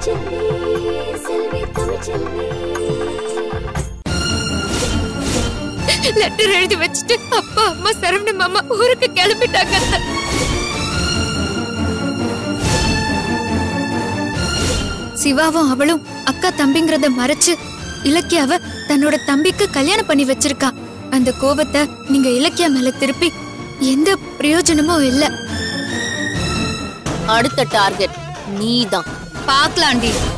தமிழ்ச்செல்வி செல்வி Tamilselvi letter எழுதி வச்சுட்டு அப்பா அம்மா சரவண மாமா ஊருக்கு கிளம்பிட்டாங்க அத்தை. சிவாவும் அவளும் அக்கா தம்பிங்கிறத மறைச்சு இலக்கியாவ தன்னோட தம்பிக்கு கல்யாணம் பண்ணி வச்சிருக்கா அந்த கோவத்தை நீங்க இலக்கியா மேல திருப்பி எந்த பிரயோஜனமும் இல்ல அடுத்த டார்கெட் நீதான் பாக்கலாண்டி